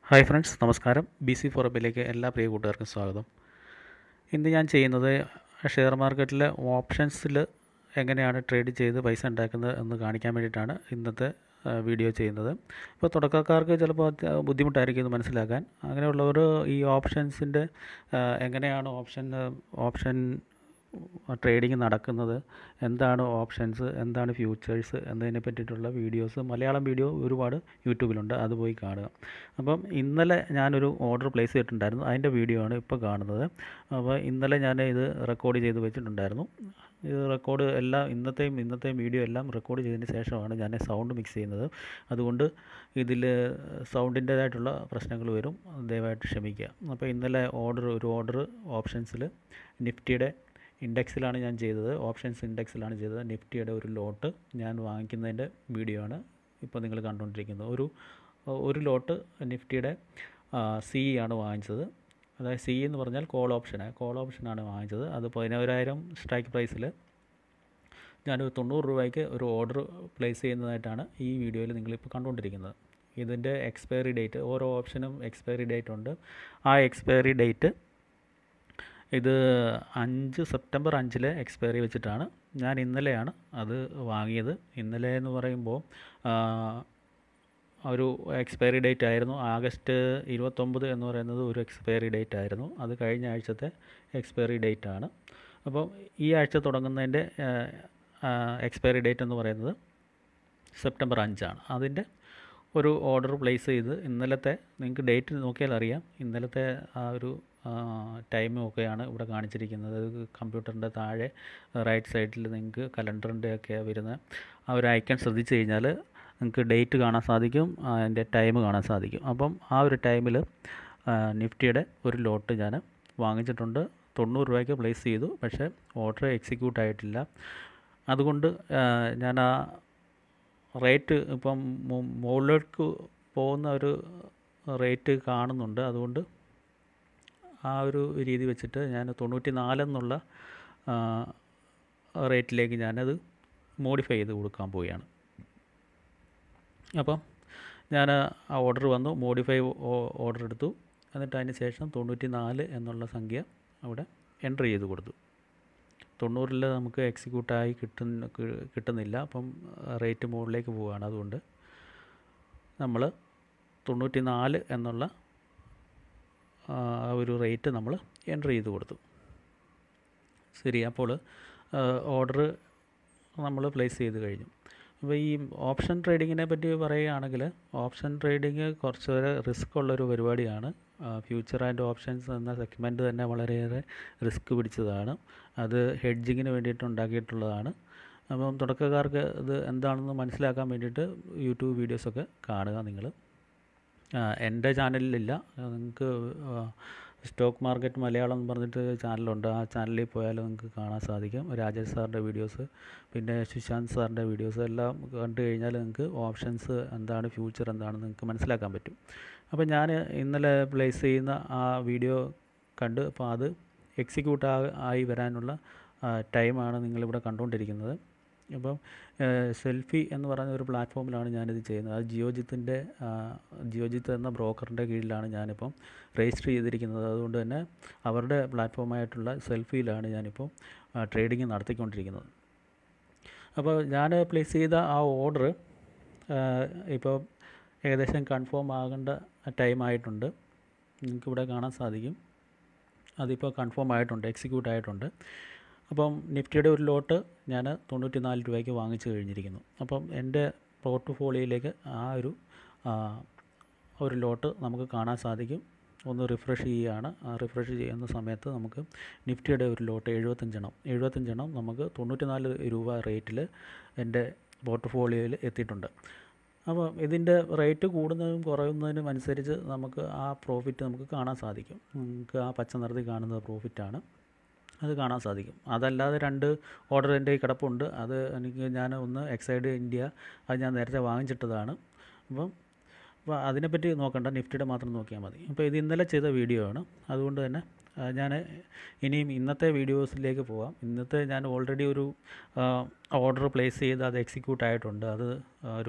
hi friends നമസ്കാരം B C ഫോറബിലേക്ക് എല്ലാ പ്രിയ കൂട്ടുകാർക്കും സ്വാഗതം ഇന്ന് ഞാൻ ചെയ്യുന്നത് ഷെയർ മാർക്കറ്റിലെ ഓപ്ഷൻസിൽ എങ്ങനെയാണ് ട്രേഡ് ചെയ്ത് പൈസ ഉണ്ടാക്കുന്നത് എന്ന് കാണിക്കാൻ വേണ്ടിയിട്ടാണ് ഇന്നത്തെ ആ, വീഡിയോ ചെയ്യുന്നത് ഇപ്പോൾ തുടക്കക്കാർക്ക് ചിലപ്പോൾ അത് ബുദ്ധിമുട്ടായിരിക്കും ഇത് മനസ്സിലാക്കാൻ അങ്ങനെയുള്ളവർ ഈ ഓപ്ഷൻസിൻ്റെ എങ്ങനെയാണ് ഓപ്ഷൻ ഓപ്ഷൻ ട്രേഡിംഗ് നടക്കുന്നത് എന്താണ് ഓപ്ഷൻസ് എന്താണ് ഫ്യൂച്ചേഴ്സ് എന്നതിനെ പറ്റിയിട്ടുള്ള വീഡിയോസ് മലയാളം വീഡിയോ ഒരുപാട് യൂട്യൂബിലുണ്ട് അത് പോയി കാണുക അപ്പം ഇന്നലെ ഞാനൊരു ഓർഡർ പ്ലേസ് ചെയ്തിട്ടുണ്ടായിരുന്നു അതിൻ്റെ വീഡിയോ ആണ് ഇപ്പോൾ കാണുന്നത് അപ്പോൾ ഇന്നലെ ഞാൻ ഇത് റെക്കോർഡ് ചെയ്ത് വെച്ചിട്ടുണ്ടായിരുന്നു ഇത് റെക്കോർഡ് എല്ലാം ഇന്നത്തെയും ഇന്നത്തെയും വീഡിയോ എല്ലാം റെക്കോർഡ് ചെയ്തതിന് ശേഷമാണ് ഞാൻ സൗണ്ട് മിക്സ് ചെയ്യുന്നത് അതുകൊണ്ട് ഇതിൽ സൗണ്ടിൻ്റേതായിട്ടുള്ള പ്രശ്നങ്ങൾ വരും ദയവായിട്ട് ക്ഷമിക്കുക അപ്പോൾ ഇന്നലെ ഓർഡർ ഒരു ഓർഡർ ഓപ്ഷൻസിൽ നിഫ്റ്റിയുടെ ഇൻഡെക്സിലാണ് ഞാൻ ചെയ്തത് ഓപ്ഷൻസ് ഇൻഡെക്സിലാണ് ചെയ്തത് നിഫ്റ്റിയുടെ ഒരു ലോട്ട് ഞാൻ വാങ്ങിക്കുന്നതിൻ്റെ വീഡിയോ ആണ് ഇപ്പോൾ നിങ്ങൾ കണ്ടുകൊണ്ടിരിക്കുന്നത് ഒരു ഒരു ലോട്ട് നിഫ്റ്റിയുടെ സി ആണ് വാങ്ങിച്ചത് അതായത് സി എന്ന് പറഞ്ഞാൽ കോൾ ഓപ്ഷന് കോൾ ഓപ്ഷനാണ് വാങ്ങിച്ചത് അത് പതിനോരായിരം സ്ട്രൈക്ക് പ്രൈസിൽ ഞാനൊരു തൊണ്ണൂറ് രൂപയ്ക്ക് ഒരു ഓർഡർ പ്ലേസ് ചെയ്യുന്നതായിട്ടാണ് ഈ വീഡിയോയിൽ നിങ്ങളിപ്പോൾ കണ്ടുകൊണ്ടിരിക്കുന്നത് ഇതിൻ്റെ എക്സ്പയറി ഡേറ്റ് ഓരോ ഓപ്ഷനും എക്സ്പയറി ഡേറ്റ് ഉണ്ട് ആ എക്സ്പയറി ഡേറ്റ് ഇത് അഞ്ച് സെപ്റ്റംബർ അഞ്ചിലെ എക്സ്പയറി വെച്ചിട്ടാണ് ഞാൻ ഇന്നലെയാണ് അത് വാങ്ങിയത് ഇന്നലെ എന്ന് പറയുമ്പോൾ ആ, ഒരു എക്സ്പയറി ഡേറ്റ് ആയിരുന്നു ആഗസ്റ്റ് ഇരുപത്തൊമ്പത് എന്ന് പറയുന്നത് ഒരു എക്സ്പയറി ഡേറ്റ് ആയിരുന്നു അത് കഴിഞ്ഞ ആഴ്ചത്തെ എക്സ്പയറി ഡേറ്റ് ആണ് അപ്പോൾ ഈ ആഴ്ച തുടങ്ങുന്നതിൻ്റെ എക്സ്പയറി ഡേറ്റ് എന്ന് പറയുന്നത് സെപ്റ്റംബർ അഞ്ചാണ് അതിൻ്റെ ഒരു ഓർഡർ പ്ലേസ് ചെയ്ത് ഇന്നലത്തെ നിങ്ങൾക്ക് ഡേറ്റ് നോക്കിയാൽ അറിയാം ഇന്നലത്തെ ആ ഒരു ടൈമും ഒക്കെയാണ് ഇവിടെ കാണിച്ചിരിക്കുന്നത് കമ്പ്യൂട്ടറിൻ്റെ താഴെ റൈറ്റ് സൈഡിൽ നിങ്ങൾക്ക് കലണ്ടറിൻ്റെ ഒക്കെ വരുന്ന ആ ഒരു ഐക്കൺ ശ്രദ്ധിച്ചു കഴിഞ്ഞാൽ നിങ്ങൾക്ക് ഡേറ്റ് കാണാൻ സാധിക്കും അതിൻ്റെ ടൈം കാണാൻ സാധിക്കും അപ്പം ആ ഒരു ടൈമിൽ നിഫ്റ്റിയുടെ ഒരു ലോട്ട് ഞാൻ വാങ്ങിച്ചിട്ടുണ്ട് തൊണ്ണൂറ് രൂപയ്ക്ക് പ്ലേസ് ചെയ്തു പക്ഷേ ഓർഡർ എക്സിക്യൂട്ട് ആയിട്ടില്ല അതുകൊണ്ട് ആ, ഞാൻ ആ റേറ്റ് ഇപ്പം മു- മുകളിലേക്ക് പോകുന്ന ഒരു റേറ്റ് കാണുന്നുണ്ട് അതുകൊണ്ട് ആ ഒരു രീതി വെച്ചിട്ട് ഞാൻ തൊണ്ണൂറ്റി നാലെന്നുള്ള റേറ്റിലേക്ക് ഞാനത് മോഡിഫൈ ചെയ്ത് കൊടുക്കാൻ പോവുകയാണ് അപ്പം ഞാൻ ആ ഓർഡർ വന്നു മോഡിഫൈ ഓർഡർ എടുത്തു എന്നിട്ട് അതിന് ശേഷം തൊണ്ണൂറ്റി നാല് എന്നുള്ള സംഖ്യ അവിടെ എൻ്റർ ചെയ്ത് കൊടുത്തു തൊണ്ണൂറിൽ നമുക്ക് എക്സിക്യൂട്ടായി കിട്ടുന്ന കി- കിട്ടുന്നില്ല അപ്പം റേറ്റ് മുകളിലേക്ക് പോവുകയാണ് അതുകൊണ്ട് നമ്മൾ തൊണ്ണൂറ്റി നാല് എന്നുള്ള ആ ഒരു റേറ്റ് നമ്മൾ എൻ്റർ ചെയ്ത് കൊടുത്തു ശരി അപ്പോൾ ഓർഡർ നമ്മൾ പ്ലേസ് ചെയ്ത് കഴിഞ്ഞു അപ്പോൾ ഈ ഓപ്ഷൻ ട്രേഡിങ്ങിനെ പറ്റി പറയുകയാണെങ്കിൽ ഓപ്ഷൻ ട്രേഡിങ് കുറച്ചുകൂടെ റിസ്ക് ഉള്ളൊരു പരിപാടിയാണ് ഫ്യൂച്ചർ ആൻഡ് ഓപ്ഷൻസ് എന്ന സെഗ്മെൻറ്റ് തന്നെ വളരെയേറെ റിസ്ക് പിടിച്ചതാണ് അത് ഹെഡ്ജിങ്ങിന് വേണ്ടിയിട്ട് ഉണ്ടാക്കിയിട്ടുള്ളതാണ് അപ്പം തുടക്കക്കാർക്ക് ഇത് എന്താണെന്ന് മനസ്സിലാക്കാൻ വേണ്ടിയിട്ട് യൂട്യൂബ് വീഡിയോസൊക്കെ കാണുക നിങ്ങൾ എൻ്റെ ചാനലിലില്ല നിങ്ങൾക്ക് സ്റ്റോക്ക് മാർക്കറ്റ് മലയാളം എന്ന് പറഞ്ഞിട്ട് ചാനലുണ്ട് ആ ചാനലിൽ പോയാൽ നിങ്ങൾക്ക് കാണാൻ സാധിക്കും രാജേഷ് സാറിൻ്റെ വീഡിയോസ് പിന്നെ സുശാന്ത് സാറിൻ്റെ വീഡിയോസ് എല്ലാം കണ്ടു കഴിഞ്ഞാൽ നിങ്ങൾക്ക് ഓപ്ഷൻസ് എന്താണ് ഫ്യൂച്ചർ എന്താണെന്ന് നിങ്ങൾക്ക് മനസ്സിലാക്കാൻ പറ്റും അപ്പോൾ ഞാൻ ഇന്നലെ പ്ലേസ് ചെയ്യുന്ന ആ വീഡിയോ കണ്ട് അപ്പോൾ അത് എക്സിക്യൂട്ട് ആയി വരാനുള്ള ടൈമാണ് നിങ്ങളിവിടെ കണ്ടുകൊണ്ടിരിക്കുന്നത് അപ്പം സെൽഫി എന്ന് പറയുന്ന ഒരു പ്ലാറ്റ്ഫോമിലാണ് ഞാനിത് ചെയ്യുന്നത് അത് ജിയോജിത്തിൻ്റെ ജിയോജിത്ത് എന്ന ബ്രോക്കറിൻ്റെ കീഴിലാണ് ഞാനിപ്പം രജിസ്റ്റർ ചെയ്തിരിക്കുന്നത് അതുകൊണ്ട് തന്നെ അവരുടെ പ്ലാറ്റ്ഫോമായിട്ടുള്ള സെൽഫിയിലാണ് ഞാനിപ്പോൾ ട്രേഡിങ് നടത്തിക്കൊണ്ടിരിക്കുന്നത് അപ്പോൾ ഞാൻ പ്ലേസ് ചെയ്ത ആ ഓർഡർ ഇപ്പോൾ ഏകദേശം കൺഫേം ആകേണ്ട ടൈം ആയിട്ടുണ്ട് നിങ്ങൾക്കിവിടെ കാണാൻ സാധിക്കും അതിപ്പോൾ കൺഫേം ആയിട്ടുണ്ട് എക്സിക്യൂട്ട് ആയിട്ടുണ്ട് അപ്പം നിഫ്റ്റിയുടെ ഒരു ലോട്ട് ഞാൻ തൊണ്ണൂറ്റി നാല് രൂപയ്ക്ക് വാങ്ങിച്ചു കഴിഞ്ഞിരിക്കുന്നു അപ്പം എൻ്റെ പോർട്ട്ഫോളിയോയിലേക്ക് ആ ഒരു ആ, ഒരു ലോട്ട് നമുക്ക് കാണാൻ സാധിക്കും ഒന്ന് റിഫ്രഷ് ചെയ്യുകയാണ് ആ റിഫ്രഷ് ചെയ്യുന്ന സമയത്ത് നമുക്ക് നിഫ്റ്റിയുടെ ഒരു ലോട്ട് എഴുപത്തഞ്ചെണ്ണം എഴുപത്തഞ്ചെണ്ണം നമുക്ക് തൊണ്ണൂറ്റി നാല് രൂപ റേറ്റിൽ എൻ്റെ പോർട്ട്ഫോളിയോയിൽ എത്തിയിട്ടുണ്ട് അപ്പോൾ ഇതിൻ്റെ റേറ്റ് കൂടുന്നതും കുറയുന്നതിനും അനുസരിച്ച് നമുക്ക് ആ പ്രോഫിറ്റ് നമുക്ക് കാണാൻ സാധിക്കും നമുക്ക് ആ പച്ച നിറത്തിൽ കാണുന്ന പ്രോഫിറ്റാണ് അത് കാണാൻ സാധിക്കും അതല്ലാതെ രണ്ട് ഓർഡർ എൻ്റെ കയ്യിൽ കിടപ്പുണ്ട് അത് എനിക്ക് ഞാൻ ഒന്ന് എക്സൈഡ് ഇന്ത്യ അത് ഞാൻ നേരത്തെ വാങ്ങിച്ചിട്ടതാണ് അപ്പം അപ്പോൾ അതിനെപ്പറ്റി നോക്കണ്ട നിഫ്റ്റിയുടെ മാത്രം നോക്കിയാൽ മതി അപ്പോൾ ഇത് ഇന്നലെ ചെയ്ത വീഡിയോ ആണ് അതുകൊണ്ട് തന്നെ ഞാൻ ഇനിയും ഇന്നത്തെ വീഡിയോസിലേക്ക് പോവാം ഇന്നത്തെ ഞാൻ ഓൾറെഡി ഒരു ഓർഡർ പ്ലേസ് ചെയ്ത് അത് എക്സിക്യൂട്ട് ആയിട്ടുണ്ട് അത് ഒരു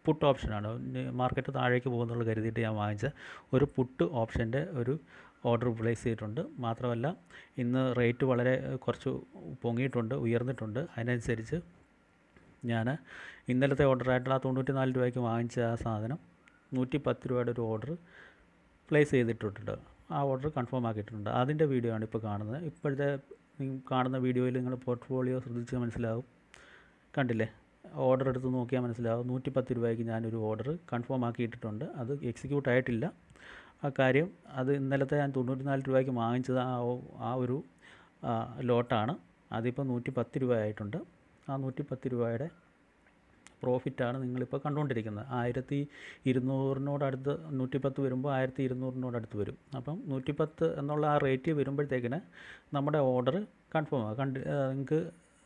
പുട്ട് ഓപ്ഷനാണ് മാർക്കറ്റ് താഴേക്ക് പോകുന്നുള്ള കരുതിയിട്ട് ഞാൻ വാങ്ങിച്ച ഒരു പുട്ട് ഓപ്ഷൻ്റെ ഒരു ഓർഡർ പ്ലേസ് ചെയ്തിട്ടുണ്ട് മാത്രമല്ല ഇന്ന് റേറ്റ് വളരെ കുറച്ച് പൊങ്ങിയിട്ടുണ്ട് ഉയർന്നിട്ടുണ്ട് അതിനനുസരിച്ച് ഞാൻ ഇന്നലത്തെ ഓർഡറായിട്ടുള്ള ആ തൊണ്ണൂറ്റി നാല് രൂപയ്ക്ക് വാങ്ങിച്ച ആ സാധനം നൂറ്റി പത്ത് രൂപയുടെ ഒരു ഓർഡർ പ്ലേസ് ചെയ്തിട്ടുണ്ട് ആ ഓർഡർ കൺഫേം ആക്കിയിട്ടുണ്ട് അതിൻ്റെ വീഡിയോ ആണ് ഇപ്പോൾ കാണുന്നത് ഇപ്പോഴത്തെ നിങ്ങൾ കാണുന്ന വീഡിയോയിൽ നിങ്ങൾ പോർട്ട്ഫോളിയോ ശ്രദ്ധിച്ച് മനസ്സിലാവും കണ്ടില്ലേ ഓർഡർ എടുത്ത് നോക്കിയാൽ മനസ്സിലാവും നൂറ്റി പത്ത് രൂപയ്ക്ക് ഞാനൊരു ഓർഡർ കൺഫേം ആക്കിയിട്ടിട്ടുണ്ട് അത് എക്സിക്യൂട്ട് ആയിട്ടില്ല ആ കാര്യം അത് ഇന്നലത്തെ ഞാൻ തൊണ്ണൂറ്റി നാല് രൂപയ്ക്ക് വാങ്ങിച്ചത് ആ ഒ- ആ ഒരു ആ, ലോട്ടാണ് അതിപ്പോൾ നൂറ്റി പത്ത് രൂപ ആയിട്ടുണ്ട് ആ നൂറ്റി പത്ത് രൂപയുടെ പ്രോഫിറ്റാണ് നിങ്ങളിപ്പോൾ കണ്ടുകൊണ്ടിരിക്കുന്നത് ആയിരത്തി ഇരുന്നൂറിനോടടുത്ത് നൂറ്റിപ്പത്ത് വരുമ്പോൾ ആയിരത്തി ഇരുന്നൂറിനോടടുത്ത് വരും അപ്പം നൂറ്റിപ്പത്ത് എന്നുള്ള ആ റേറ്റ് വരുമ്പോഴത്തേക്കിന് നമ്മുടെ ഓർഡർ കൺഫേം ആകും കണ്ട് നിങ്ങൾക്ക്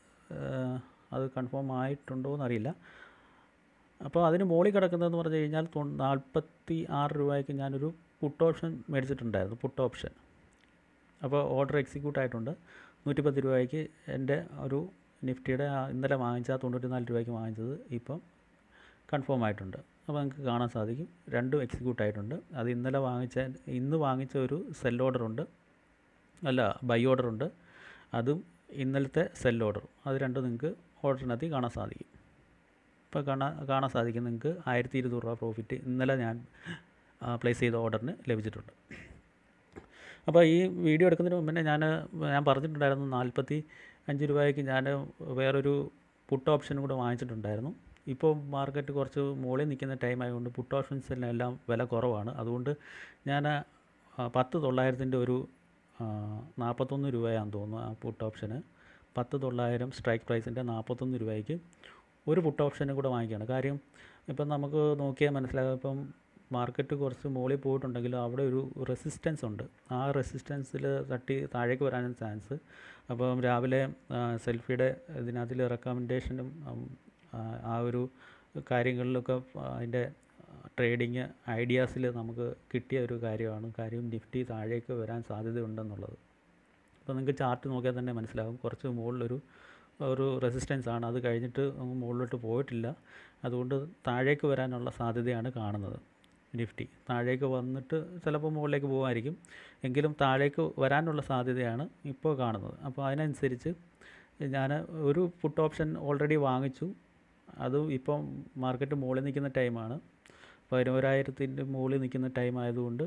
അത് കൺഫേം ആയിട്ടുണ്ടോ എന്നറിയില്ല അപ്പോൾ അതിന് മുകളിൽ കിടക്കുന്നതെന്ന് പറഞ്ഞു കഴിഞ്ഞാൽ തൊ- നാൽപ്പത്തി ആറ് രൂപയ്ക്ക് ഞാനൊരു പുട്ട് ഓപ്ഷൻ മേടിച്ചിട്ടുണ്ടായിരുന്നു പുട്ട് ഓപ്ഷൻ അപ്പോൾ ഓർഡർ എക്സിക്യൂട്ട് ആയിട്ടുണ്ട് നൂറ്റിപ്പത്ത് രൂപയ്ക്ക് എൻ്റെ ഒരു നിഫ്റ്റിയുടെ ആ ഇന്നലെ വാങ്ങിച്ച ആ തൊണ്ണൂറ്റി നാല് രൂപയ്ക്ക് വാങ്ങിച്ചത് ഇപ്പം കൺഫേം ആയിട്ടുണ്ട് അപ്പോൾ നിങ്ങൾക്ക് കാണാൻ സാധിക്കും രണ്ടും എക്സിക്യൂട്ട് ആയിട്ടുണ്ട് അത് ഇന്നലെ വാങ്ങിച്ച ഇന്ന് വാങ്ങിച്ച ഒരു സെൽ ഓർഡർ ഉണ്ട് അല്ല ബൈ ഓർഡർ ഉണ്ട് അതും ഇന്നലത്തെ സെൽ ഓർഡർ അത് രണ്ടും നിങ്ങൾക്ക് ഓർഡറിനകത്ത് കാണാൻ സാധിക്കും ഇപ്പോൾ കാണാൻ കാണാൻ സാധിക്കും നിങ്ങൾക്ക് ആയിരത്തി ഇരുന്നൂറ് രൂപ പ്രോഫിറ്റ് ഇന്നലെ ഞാൻ പ്ലേസ് ചെയ്ത ഓർഡറിന് ലഭിച്ചിട്ടുണ്ട് അപ്പോൾ ഈ വീഡിയോ എടുക്കുന്നതിന് മുമ്പേ ഞാൻ ഞാൻ പറഞ്ഞിട്ടുണ്ടായിരുന്നു നാൽപ്പത്തി അഞ്ച് രൂപയ്ക്ക് ഞാൻ വേറൊരു പുട്ട് ഓപ്ഷൻ കൂടെ വാങ്ങിച്ചിട്ടുണ്ടായിരുന്നു ഇപ്പോൾ മാർക്കറ്റ് കുറച്ച് മുകളിൽ നിൽക്കുന്ന ടൈം ആയതുകൊണ്ട് പുട്ട് ഓപ്ഷൻസിനെല്ലാം വില കുറവാണ് അതുകൊണ്ട് ഞാൻ ആ, പത്ത് തൊള്ളായിരത്തിൻ്റെ ഒരു ആ, നാൽപ്പത്തൊന്ന് രൂപയാണെന്ന് തോന്നുന്നു ആ പുട്ട് ഓപ്ഷന് പത്ത് തൊള്ളായിരം സ്ട്രൈക്ക് പ്രൈസിൻ്റെ നാൽപ്പത്തൊന്ന് രൂപയ്ക്ക് ഒരു പുട്ട് ഓപ്ഷനും കൂടെ വാങ്ങിക്കുകയാണ് കാര്യം ഇപ്പം നമുക്ക് നോക്കിയാൽ മനസ്സിലാകും ഇപ്പം മാർക്കറ്റ് കുറച്ച് മുകളിൽ പോയിട്ടുണ്ടെങ്കിലും അവിടെ ഒരു റെസിസ്റ്റൻസ് ഉണ്ട് ആ റെസിസ്റ്റൻസിൽ തട്ടി താഴേക്ക് വരാനും ചാൻസ് അപ്പം രാവിലെ ആ, സെൽഫിയുടെ ഇതിനകത്തിൽ റെക്കമെൻഡേഷനും ആ ഒരു കാര്യങ്ങളിലൊക്കെ അതിൻ്റെ ട്രേഡിങ് ഐഡിയാസിൽ നമുക്ക് കിട്ടിയ ഒരു കാര്യമാണ് കാര്യം നിഫ്റ്റി താഴേക്ക് വരാൻ സാധ്യതയുണ്ടെന്നുള്ളത് അപ്പോൾ നിങ്ങൾക്ക് ചാർട്ട് നോക്കിയാൽ തന്നെ മനസ്സിലാകും കുറച്ച് മുകളിലൊരു ഒരു റെസിസ്റ്റൻസ് ആണ് അത് കഴിഞ്ഞിട്ട് അങ്ങ് മുകളിലോട്ട് പോയിട്ടില്ല അതുകൊണ്ട് താഴേക്ക് വരാനുള്ള സാധ്യതയാണ് കാണുന്നത് നിഫ്റ്റി താഴേക്ക് വന്നിട്ട് ചിലപ്പോൾ മുകളിലേക്ക് പോകുമായിരിക്കും എങ്കിലും താഴേക്ക് വരാനുള്ള സാധ്യതയാണ് ഇപ്പോൾ കാണുന്നത് അപ്പോൾ അതിനനുസരിച്ച് ഞാൻ ഒരു പുട്ട് ഓപ്ഷൻ ഓൾറെഡി വാങ്ങിച്ചു അതും ഇപ്പം മാർക്കറ്റ് മുകളിൽ നിൽക്കുന്ന ടൈമാണ് പതിനോരായിരത്തിൻ്റെ മുകളിൽ നിൽക്കുന്ന ടൈം ആയതുകൊണ്ട്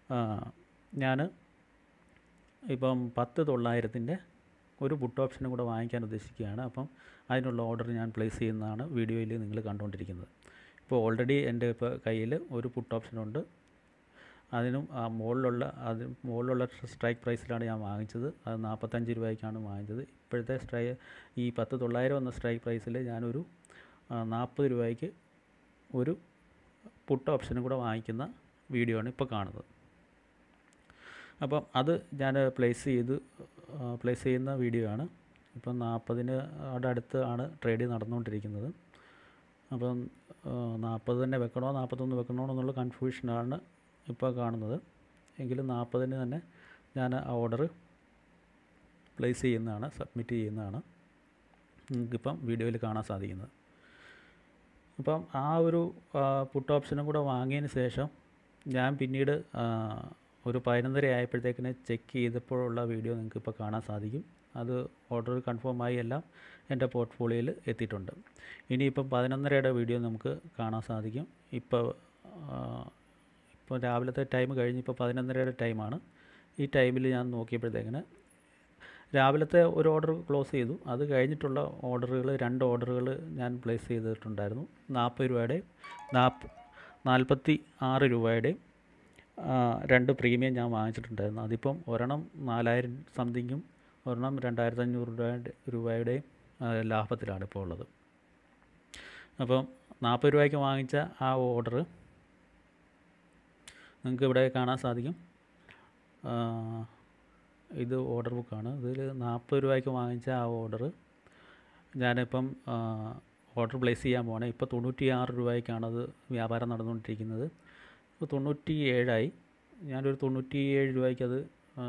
ഞാൻ ഇപ്പം പത്ത് തൊള്ളായിരത്തിൻ്റെ ഒരു പുട്ട് ഓപ്ഷനും കൂടെ വാങ്ങിക്കാൻ ഉദ്ദേശിക്കുകയാണ് അപ്പം അതിനുള്ള ഓർഡർ ഞാൻ പ്ലേസ് ചെയ്യുന്നതാണ് വീഡിയോയിൽ നിങ്ങൾ കണ്ടുകൊണ്ടിരിക്കുന്നത് ഇപ്പോൾ ഓൾറെഡി എൻ്റെ ഇപ്പോൾ കയ്യിൽ ഒരു പുട്ട് ഓപ്ഷനുണ്ട് അതിനും ആ മുകളിലുള്ള അത് മുകളിലുള്ള സ്ട്രൈക്ക് പ്രൈസിലാണ് ഞാൻ വാങ്ങിച്ചത് അത് നാൽപ്പത്തഞ്ച് രൂപയ്ക്കാണ് വാങ്ങിച്ചത് ഇപ്പോഴത്തെ സ്ട്രൈ ഈ പത്ത് തൊള്ളായിരം എന്ന സ്ട്രൈക്ക് പ്രൈസിൽ ഞാനൊരു നാൽപ്പത് രൂപയ്ക്ക് ഒരു പുട്ട് ഓപ്ഷനും കൂടെ വാങ്ങിക്കുന്ന വീഡിയോ ആണ് ഇപ്പോൾ കാണുന്നത് അപ്പം അത് ഞാൻ പ്ലേസ് ചെയ്ത് പ്ലേസ് ചെയ്യുന്ന വീഡിയോ ആണ് ഇപ്പം നാൽപ്പതിന് അടുത്ത് ആണ് ട്രേഡ് നടന്നുകൊണ്ടിരിക്കുന്നത് അപ്പം നാൽപ്പത് തന്നെ വെക്കണോ നാൽപ്പത്തൊന്ന് വെക്കണോ എന്നുള്ള കൺഫ്യൂഷനാണ് ഇപ്പോൾ കാണുന്നത് എങ്കിലും നാൽപ്പതിന് തന്നെ ഞാൻ ആ ഓർഡർ പ്ലേസ് ചെയ്യുന്നതാണ് സബ്മിറ്റ് ചെയ്യുന്നതാണ് നിങ്ങൾക്കിപ്പം വീഡിയോയിൽ കാണാൻ സാധിക്കുന്നത് അപ്പം ആ ഒരു പുട്ട് ഓപ്ഷനും കൂടെ വാങ്ങിയതിന് ശേഷം ഞാൻ പിന്നീട് ആ, ഒരു പതിനൊന്നര ആയപ്പോഴത്തേക്കിന് ചെക്ക് ചെയ്തപ്പോഴുള്ള വീഡിയോ നിങ്ങൾക്ക് ഇപ്പോൾ കാണാൻ സാധിക്കും അത് ഓർഡർ കൺഫേം ആയി എല്ലാം എൻ്റെ പോർട്ട്ഫോളിയോയിൽ എത്തിയിട്ടുണ്ട് ഇനിയിപ്പം പതിനൊന്നരയുടെ വീഡിയോ നമുക്ക് കാണാൻ സാധിക്കും ഇപ്പോൾ ഇപ്പോൾ രാവിലത്തെ ടൈം കഴിഞ്ഞ് ഇപ്പോൾ പതിനൊന്നരയുടെ ടൈമാണ് ഈ ടൈമിൽ ഞാൻ നോക്കിയപ്പോഴത്തേക്കിന് രാവിലത്തെ ഒരു ഓർഡർ ക്ലോസ് ചെയ്തു അത് കഴിഞ്ഞിട്ടുള്ള ഓർഡറുകൾ രണ്ട് ഓർഡറുകൾ ഞാൻ പ്ലേസ് ചെയ്തിട്ടുണ്ടായിരുന്നു നാൽപ്പത് രൂപയുടെ നാൽപ്പ നാൽപ്പത്തി ആറ് രൂപയുടെയും ആ, രണ്ട് പ്രീമിയം ഞാൻ വാങ്ങിച്ചിട്ടുണ്ടായിരുന്നു അതിപ്പം ഒരെണ്ണം നാലായിരം സംതിങ്ങും ഒരെണ്ണം രണ്ടായിരത്തി അഞ്ഞൂറ് രൂപയുടെ രൂപയുടെയും ആ, ലാഭത്തിലാണ് ഇപ്പോൾ ഉള്ളത് അപ്പം നാൽപ്പത് രൂപയ്ക്ക് വാങ്ങിച്ച ആ ഓർഡർ നിങ്ങൾക്ക് ഇവിടെ കാണാൻ സാധിക്കും ആ, ഇത് ഓർഡർ ബുക്കാണ് ഇതിൽ നാൽപ്പത് രൂപയ്ക്ക് വാങ്ങിച്ച ആ ഓർഡർ ഞാനിപ്പം ഓർഡർ പ്ലേസ് ചെയ്യാൻ പോകണേ ഇപ്പോൾ തൊണ്ണൂറ്റി ആറ് രൂപയ്ക്കാണത് വ്യാപാരം നടന്നുകൊണ്ടിരിക്കുന്നത് ഇപ്പോൾ തൊണ്ണൂറ്റി ഏഴായി ഞാനൊരു തൊണ്ണൂറ്റി ഏഴ് രൂപയ്ക്ക് അത്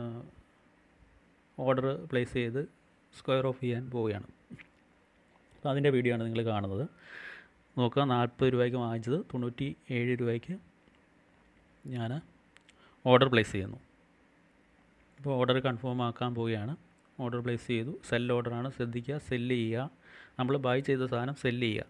ഓർഡർ പ്ലേസ് ചെയ്ത് സ്ക്വയർ ഓഫ് ചെയ്യാൻ പോവുകയാണ് അപ്പോൾ അതിൻ്റെ വീഡിയോ ആണ് നിങ്ങൾ കാണുന്നത് നോക്കുക നാൽപ്പത് രൂപയ്ക്ക് വാങ്ങിച്ചത് തൊണ്ണൂറ്റി ഏഴ് രൂപയ്ക്ക് ഞാൻ ഓർഡർ പ്ലേസ് ചെയ്യുന്നു ഇപ്പോൾ ഓർഡർ കൺഫേം ആക്കാൻ പോവുകയാണ് ഓർഡർ പ്ലേസ് ചെയ്തു സെൽ ഓർഡറാണ് ശ്രദ്ധിക്കുക സെല്ല് ചെയ്യുക നമ്മൾ ബൈ ചെയ്ത സാധനം സെല്ല് ചെയ്യുക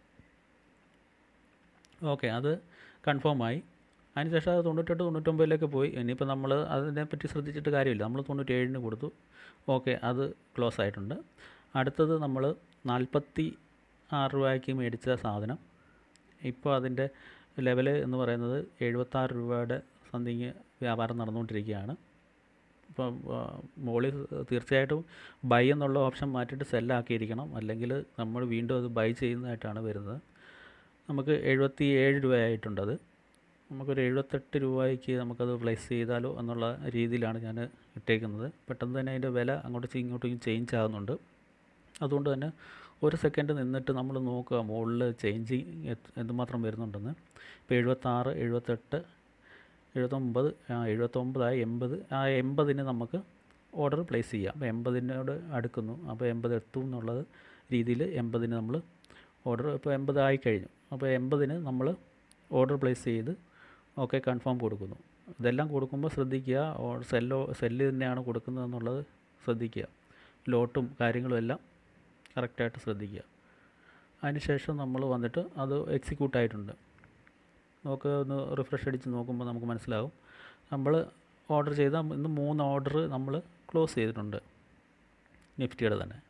ഓക്കെ അത് കൺഫേം ആയി അതിനുശേഷം അത് തൊണ്ണൂറ്റെട്ട് തൊണ്ണൂറ്റൊമ്പതിലേക്ക് പോയി ഇനിയിപ്പോൾ നമ്മൾ അതിനെപ്പറ്റി ശ്രദ്ധിച്ചിട്ട് കാര്യമില്ല നമ്മൾ തൊണ്ണൂറ്റേഴിന് കൊടുത്തു ഓക്കെ അത് ക്ലോസ് ആയിട്ടുണ്ട് അടുത്തത് നമ്മൾ നാൽപ്പത്തി ആറ് രൂപയ്ക്ക് മേടിച്ച സാധനം ഇപ്പോൾ അതിൻ്റെ ലെവൽ എന്ന് പറയുന്നത് എഴുപത്താറ് രൂപയുടെ സംതിങ് വ്യാപാരം നടന്നുകൊണ്ടിരിക്കുകയാണ് ഇപ്പം മുകളിൽ തീർച്ചയായിട്ടും ബൈ എന്നുള്ള ഓപ്ഷൻ മാറ്റിയിട്ട് സെല്ലാക്കിയിരിക്കണം അല്ലെങ്കിൽ നമ്മൾ വീണ്ടും അത് ബൈ ചെയ്യുന്നതായിട്ടാണ് വരുന്നത് നമുക്ക് എഴുപത്തി ഏഴ് രൂപയായിട്ടുണ്ട് അത് നമുക്കൊരു എഴുപത്തെട്ട് രൂപയ്ക്ക് നമുക്കത് പ്ലേസ് ചെയ്താലോ എന്നുള്ള രീതിയിലാണ് ഞാൻ ഇട്ടേക്കുന്നത് പെട്ടെന്ന് തന്നെ അതിൻ്റെ വില അങ്ങോട്ടും ഇങ്ങോട്ടും ചേഞ്ച് ആകുന്നുണ്ട് അതുകൊണ്ട് തന്നെ ഒരു സെക്കൻഡ് നിന്നിട്ട് നമ്മൾ നോക്കുക മുകളിൽ ചേഞ്ചിങ് എന്തുമാത്രം വരുന്നുണ്ടെന്ന് ഇപ്പോൾ എഴുപത്താറ് എഴുപത്തെട്ട് എഴുപത്തൊമ്പത് എഴുപത്തൊമ്പതായി എൺപത് ആ എൺപതിന് നമുക്ക് ഓർഡർ പ്ലേസ് ചെയ്യാം അപ്പോൾ എൺപതിനോട് അടുക്കുന്നു അപ്പോൾ എൺപത് എത്തും എന്നുള്ളത് രീതിയിൽ എൺപതിന് നമ്മൾ ഓർഡർ ഇപ്പോൾ എൺപതായി കഴിഞ്ഞു അപ്പോൾ എൺപതിന് നമ്മൾ ഓർഡർ പ്ലേസ് ചെയ്ത് ഓക്കെ കൺഫേം കൊടുക്കുന്നു ഇതെല്ലാം കൊടുക്കുമ്പോൾ ശ്രദ്ധിക്കുക സെല്ലോ സെല്ല് തന്നെയാണ് കൊടുക്കുന്നത് എന്നുള്ളത് ശ്രദ്ധിക്കുക ലോട്ടും കാര്യങ്ങളും എല്ലാം കറക്റ്റായിട്ട് ശ്രദ്ധിക്കുക അതിനുശേഷം നമ്മൾ വന്നിട്ട് അത് എക്സിക്യൂട്ട് ആയിട്ടുണ്ട് നമുക്ക് ഒന്ന് റിഫ്രഷ് അടിച്ച് നോക്കുമ്പോൾ നമുക്ക് മനസ്സിലാവും നമ്മൾ ഓർഡർ ചെയ്ത ഇന്ന് മൂന്ന് ഓർഡർ നമ്മൾ ക്ലോസ് ചെയ്തിട്ടുണ്ട് നിഫ്റ്റിയുടെ തന്നെ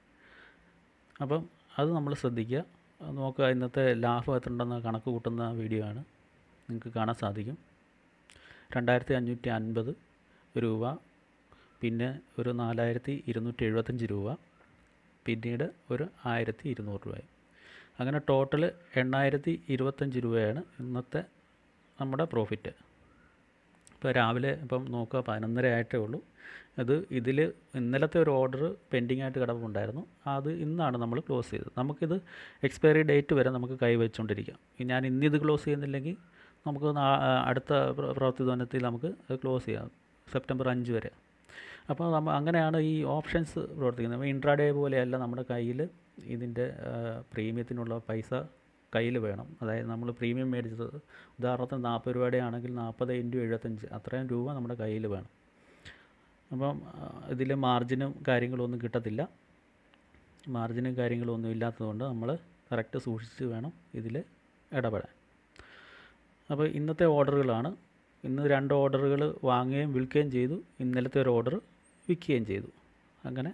അപ്പം അത് നമ്മൾ ശ്രദ്ധിക്കുക നോക്കുക ഇന്നത്തെ ലാഭം എത്ര ഉണ്ടെന്ന് കണക്ക് കൂട്ടുന്ന വീഡിയോ ആണ് നിങ്ങൾക്ക് കാണാൻ സാധിക്കും രണ്ടായിരത്തി അഞ്ഞൂറ്റി അൻപത് രൂപ പിന്നെ ഒരു നാലായിരത്തി ഇരുന്നൂറ്റി എഴുപത്തഞ്ച് രൂപ പിന്നീട് ഒരു ആയിരത്തി ഇരുന്നൂറ് രൂപ അങ്ങനെ ടോട്ടൽ എണ്ണായിരത്തി ഇരുപത്തഞ്ച് രൂപയാണ് ഇന്നത്തെ നമ്മുടെ പ്രോഫിറ്റ് ഇപ്പോൾ രാവിലെ ഇപ്പം നോക്കുക പതിനൊന്നര ആയിട്ടേ ഉള്ളൂ അത് ഇതിൽ ഇന്നലത്തെ ഒരു ഓർഡർ പെൻഡിങ് ആയിട്ട് കിടപ്പുണ്ടായിരുന്നു അത് ഇന്നാണ് നമ്മൾ ക്ലോസ് ചെയ്തത് നമുക്കിത് എക്സ്പയറി ഡേറ്റ് വരെ നമുക്ക് കൈവച്ചുകൊണ്ടിരിക്കാം ഞാൻ ഇന്നിത് ക്ലോസ് ചെയ്യുന്നില്ലെങ്കിൽ നമുക്ക് അടുത്ത പ്രവൃത്തി ദിനത്തിൽ നമുക്ക് ക്ലോസ് ചെയ്യാം സെപ്റ്റംബർ അഞ്ച് വരെ അപ്പോൾ നമ്മൾ അങ്ങനെയാണ് ഈ ഓപ്ഷൻസ് പ്രവർത്തിക്കുന്നത് ഇൻട്രാഡേ പോലെയല്ല നമ്മുടെ കയ്യിൽ ഇതിൻ്റെ പ്രീമിയത്തിനുള്ള പൈസ കയ്യിൽ വേണം അതായത് നമ്മൾ പ്രീമിയം മേടിച്ചത് ഉദാഹരണത്തിന് നാൽപ്പത് രൂപയുടെ ആണെങ്കിൽ നാൽപ്പത് ഇൻറ്റു എഴുപത്തഞ്ച് അത്രയും രൂപ നമ്മുടെ കയ്യിൽ വേണം അപ്പം ഇതിൽ മാർജിനും കാര്യങ്ങളും ഒന്നും കിട്ടത്തില്ല മാർജിനും കാര്യങ്ങളും ഒന്നും ഇല്ലാത്തതുകൊണ്ട് നമ്മൾ കറക്റ്റ് സൂക്ഷിച്ച് വേണം ഇതിൽ ഇടപെടാൻ അപ്പോൾ ഇന്നത്തെ ഓർഡറുകളാണ് ഇന്ന് രണ്ട് ഓർഡറുകൾ വാങ്ങുകയും വിൽക്കുകയും ചെയ്തു ഇന്നലത്തെ ഒരു ഓർഡർ വിൽക്കുകയും ചെയ്തു അങ്ങനെ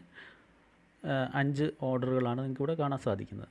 അഞ്ച് ഓർഡറുകളാണ് നിങ്ങൾക്ക് ഇവിടെ കാണാൻ സാധിക്കുന്നത്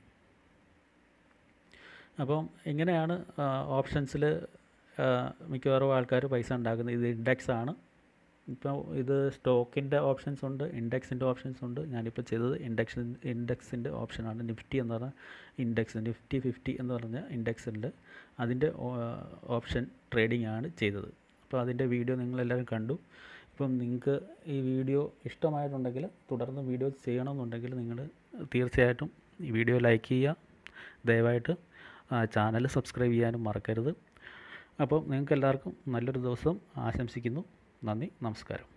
അപ്പം ഇങ്ങനെയാണ് ഓപ്ഷൻസിൽ മിക്കവാറും ആൾക്കാർ പൈസ ഉണ്ടാക്കുന്നത് ഇത് ഇൻഡെക്സ് ആണ് ഇപ്പോൾ ഇത് സ്റ്റോക്കിൻ്റെ ഓപ്ഷൻസ് ഉണ്ട് ഇൻഡെക്സിൻ്റെ ഓപ്ഷൻസ് ഉണ്ട് ഞാനിപ്പോൾ ചെയ്തത് ഇൻഡെക്സ് ഇൻഡെക്സിൻ്റെ ഓപ്ഷനാണ് നിഫ്റ്റി എന്ന് പറഞ്ഞ ഇൻഡെക്സ് നിഫ്റ്റി ഫിഫ്റ്റി എന്ന് പറഞ്ഞ ഇൻഡെക്സിൻ്റെ അതിൻ്റെ ഓപ്ഷൻ ട്രേഡിംഗ് ആണ് ചെയ്തത് അപ്പോൾ അതിൻ്റെ വീഡിയോ നിങ്ങളെല്ലാവരും കണ്ടു ഇപ്പം നിങ്ങൾക്ക് ഈ വീഡിയോ ഇഷ്ടമായിട്ടുണ്ടെങ്കിൽ തുടർന്ന് വീഡിയോ ചെയ്യണമെന്നുണ്ടെങ്കിൽ നിങ്ങൾ തീർച്ചയായിട്ടും ഈ വീഡിയോ ലൈക്ക് ചെയ്യുക ദയവായിട്ട് ചാനൽ സബ്സ്ക്രൈബ് ചെയ്യാനും മറക്കരുത് അപ്പോൾ നിങ്ങൾക്ക് എല്ലാവർക്കും നല്ലൊരു ദിവസം ആശംസിക്കുന്നു നന്ദി നമസ്കാരം